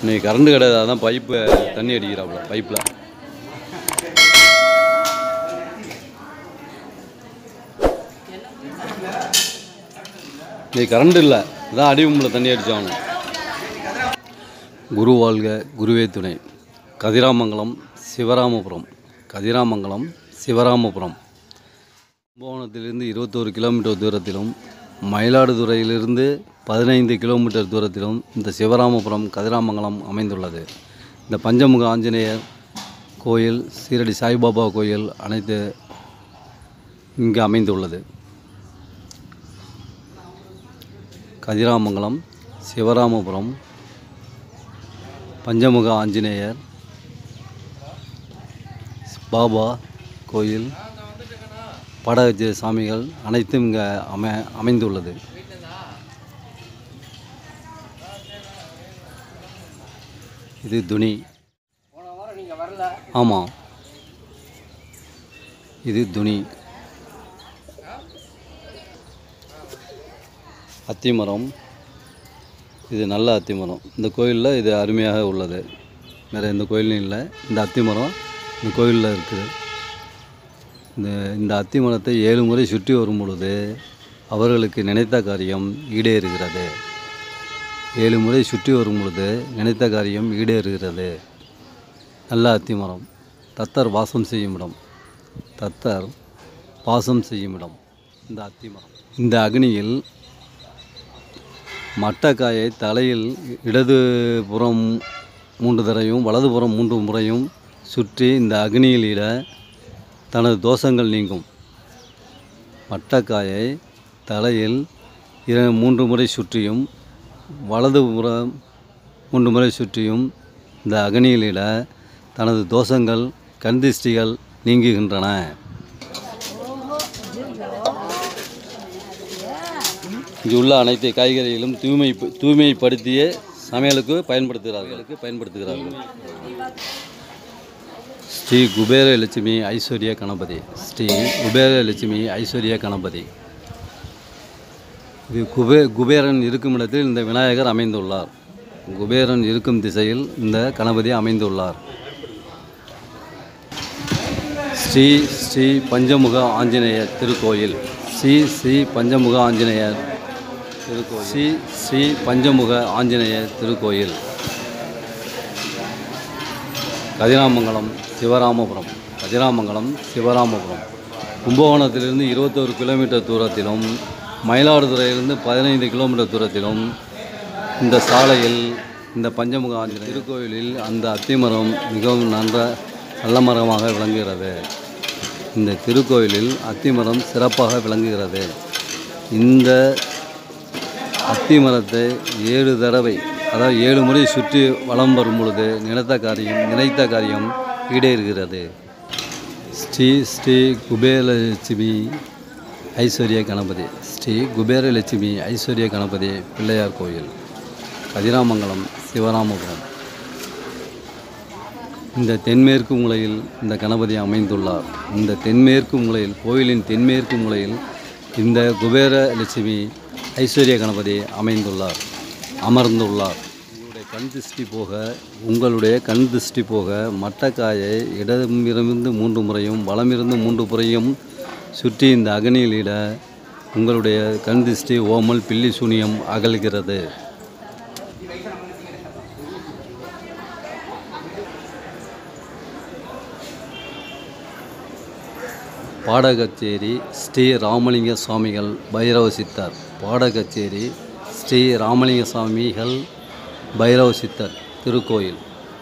இன்னைக்கு கரண்ட் கிடையாது அதான் பைப்பு தண்ணி அடிக்கிறாப்புல பைப்பில் இன்னைக்கு கரண்ட் இல்லை அதான் அடிபம்பில் தண்ணி அடிச்சாகணும் குரு வாழ்க குருவே துணை கதிராமங்கலம் சிவராமபுரம் கதிராமங்கலம் சிவராமபுரம் கும்பகோணத்திலிருந்து இருபத்தோரு கிலோமீட்டர் தூரத்திலும் மயிலாடுதுறையிலிருந்து பதினைந்து கிலோமீட்டர் தூரத்திலும் இந்த சிவராமபுரம் கதிராமங்கலம் அமைந்துள்ளது இந்த பஞ்சமுக ஆஞ்சநேயர் கோயில் சீரடி சாய்பாபா கோயில் அனைத்து இங்கு அமைந்துள்ளது கதிராமங்கலம் சிவராமபுரம் பஞ்சமுக ஆஞ்சநேயர் பாபா கோயில் படகஜ சாமிகள் அனைத்தும் இங்கே அமை அமைந்துள்ளது இது துணி ஆமாம் இது துணி அத்திமரம் இது நல்ல அத்திமரம் இந்த கோயிலில் இது அருமையாக உள்ளது வேறு எந்த கோயிலும் இல்லை இந்த அத்திமரம் இந்த கோயிலில் இருக்குது இந்த இந்த அத்திமரத்தை ஏழு முறை சுற்றி வரும் பொழுது அவர்களுக்கு நினைத்த காரியம் ஈடேறுகிறது ஏழு முறை சுற்றி வரும் பொழுது நினைத்த காரியம் ஈடேறுகிறது நல்ல அத்திமரம் தத்தர் வாசம் செய்யும் இடம் தத்தர் வாசம் செய்யும் இடம் இந்த அத்திமரம் இந்த அக்னியில் மட்டக்காயை தலையில் இடதுபுறம் மூன்று தரையும் வலதுபுறம் மூன்று முறையும் சுற்றி இந்த அக்னியில் இட தனது தோஷங்கள் நீங்கும் மட்டக்காயை தலையில் இர மூன்று முறை சுற்றியும் வலதுபுறம் மூன்று முறை சுற்றியும் இந்த அக்னியிலிட தனது தோஷங்கள் கண்திஷ்டிகள் நீங்குகின்றன இங்கு உள்ள அனைத்து காய்கறிகளும் தூய்மை தூய்மைப்படுத்திய சமையலுக்கு பயன்படுத்துகிறார்களுக்கு பயன்படுத்துகிறார்கள் ஸ்ரீ குபேர லட்சுமி ஐஸ்வர்ய கணபதி ஸ்ரீ குபேர லட்சுமி ஐஸ்வர்ய கணபதி இது குபே குபேரன் இருக்கும் இடத்தில் இந்த விநாயகர் அமைந்துள்ளார் குபேரன் இருக்கும் திசையில் இந்த கணபதி அமைந்துள்ளார் ஸ்ரீ ஸ்ரீ பஞ்சமுக ஆஞ்சநேயர் திருக்கோயில் ஸ்ரீ ஸ்ரீ பஞ்சமுக ஆஞ்சநேயர் திருக்கோயில் ஸ்ரீ ஸ்ரீ பஞ்சமுக ஆஞ்சநேயர் திருக்கோயில் கதிராமங்கலம் சிவராமபுரம் கதிராமங்கலம் சிவராமபுரம் கும்பகோணத்திலிருந்து இருபத்தோரு கிலோமீட்டர் தூரத்திலும் மயிலாடுதுறையிலிருந்து பதினைந்து கிலோமீட்டர் தூரத்திலும் இந்த சாலையில் இந்த பஞ்சமுக ஆஞ்சநேயர் திருக்கோயிலில் அந்த அத்திமரம் மிகவும் நன்ற நல்ல மரமாக விளங்குகிறது இந்த திருக்கோயிலில் அத்திமரம் சிறப்பாக விளங்குகிறது இந்த அத்திமரத்தை ஏழு தடவை அதாவது ஏழு முறை சுற்றி வலம் வரும் பொழுது நினைத்த காரியம் நினைத்த காரியம் ஈடேறுகிறது ஸ்ரீ ஸ்ரீ குபேரலட்சுமி ஐஸ்வர்ய கணபதி ஸ்ரீ குபேரலட்சுமி ஐஸ்வர்ய கணபதி பிள்ளையார் கோயில் கதிராமங்கலம் சிவராமபுரம் இந்த தென்மேற்கு மூலையில் இந்த கணபதி அமைந்துள்ளார் இந்த தென்மேற்கு மூலையில் கோயிலின் தென்மேற்கு மூலையில் இந்த குபேர லட்சுமி ஐஸ்வர்ய கணபதி அமைந்துள்ளார் அமர்ந்துள்ளார் உங்களுடைய கண் திருஷ்டி போக உங்களுடைய கண் திருஷ்டி போக மட்டக்காயை இடமிருந்து மூன்று முறையும் வலமிருந்து மூன்று முறையும் சுற்றி இந்த அகனியிலிட உங்களுடைய கண் திருஷ்டி ஓமல் பில்லி சூனியம் அகல்கிறது பாடகச்சேரி ஸ்ரீ ராமலிங்க சுவாமிகள் பைரவ சித்தர் பாடகச்சேரி ஸ்ரீ ராமலிங்க சுவாமிகள் பைரவ சித்தர் திருக்கோயில்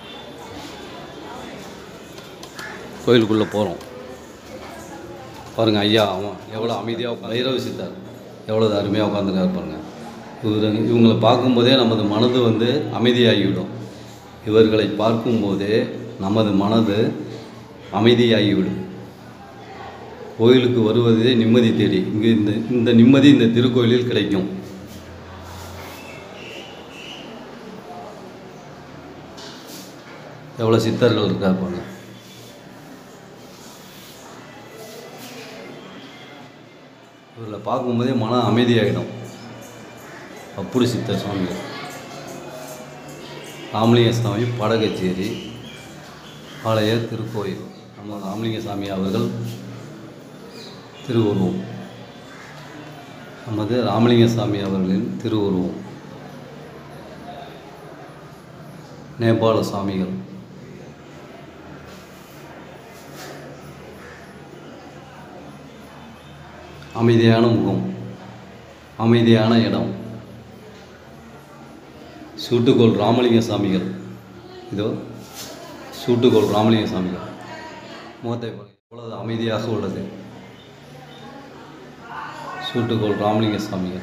கோயிலுக்குள்ளே போகிறோம் பாருங்கள் ஐயா அவன் எவ்வளோ அமைதியாக பைரவ சித்தர் எவ்வளோ அருமையாக உட்காந்துருக்காரு பாருங்கள் இவர் இவங்களை பார்க்கும்போதே நமது மனது வந்து அமைதியாகிவிடும் இவர்களை பார்க்கும்போதே நமது மனது அமைதியாகிவிடும் கோயிலுக்கு வருவதே நிம்மதி தேடி இங்கு இந்த இந்த நிம்மதி இந்த திருக்கோயிலில் கிடைக்கும் எவ்வளோ சித்தர்கள் இருக்கா பாருங்க இவர்களை பார்க்கும்போதே மன அமைதியாகிடும் அப்படி சித்தர் சுவாமிகள் ராமலிங்க சாமி பாடகச்சேரி ஆலய திருக்கோயில் நம்ம ராமலிங்க சாமி அவர்கள் திருவுருவம் நமது ராமலிங்க சாமி அவர்களின் திருவுருவம் நேபாள சாமிகள் அமைதியான முகம் அமைதியான இடம் சூட்டுக்கோள் ராமலிங்க சாமிகள் இதோ சூட்டுக்கோள் ராமலிங்க சாமிகள் முகத்தை பாருங்கள். எவ்வளவு அமைதியாக உள்ளது சூட்டுக்கோள் ராமலிங்க சாமிகள்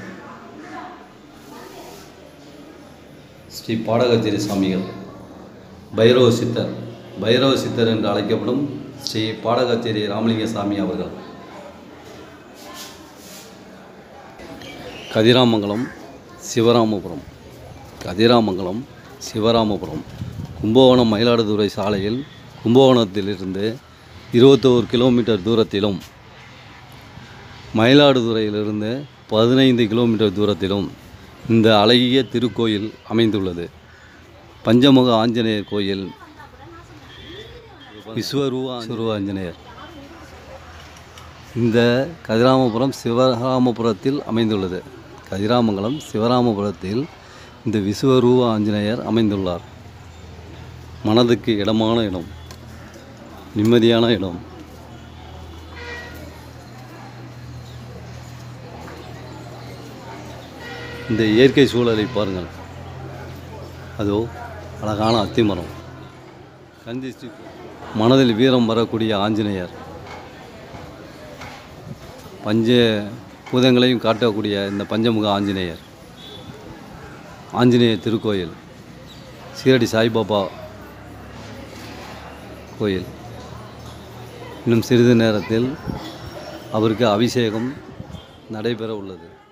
ஸ்ரீ பாடகச்சேரி சாமிகள் பைரவ சித்தர் பைரவ சித்தர் என்று அழைக்கப்படும் ஸ்ரீ பாடகச்சேரி ராமலிங்க சாமி அவர்கள் கதிராமங்கலம் சிவராமபுரம் கதிராமங்கலம் சிவராமபுரம் கும்பகோணம் மயிலாடுதுறை சாலையில் கும்பகோணத்திலிருந்து இருபத்தோரு கிலோமீட்டர் தூரத்திலும் மயிலாடுதுறையிலிருந்து பதினைந்து கிலோமீட்டர் தூரத்திலும் இந்த அழகிய திருக்கோயில் அமைந்துள்ளது பஞ்சமுக ஆஞ்சநேயர் கோயில் விஸ்வரூப விஸ்வரூப ஆஞ்சநேயர் இந்த கதிராமபுரம் சிவராமபுரத்தில் அமைந்துள்ளது கதிராமங்கலம் சிவராமபுரத்தில் இந்த விஸ்வரூப ஆஞ்சநேயர் அமைந்துள்ளார் மனதுக்கு இடமான இடம் நிம்மதியான இடம் இந்த இயற்கை சூழலை பாருங்கள் அதோ அழகான அத்திமரம் கந்திஷ்டி மனதில் வீரம் வரக்கூடிய ஆஞ்சநேயர் பஞ்ச பூதங்களையும் காட்டக்கூடிய இந்த பஞ்சமுக ஆஞ்சநேயர் ஆஞ்சநேயர் திருக்கோயில் சீரடி சாய்பாபா கோயில் இன்னும் சிறிது நேரத்தில் அவருக்கு அபிஷேகம் நடைபெற உள்ளது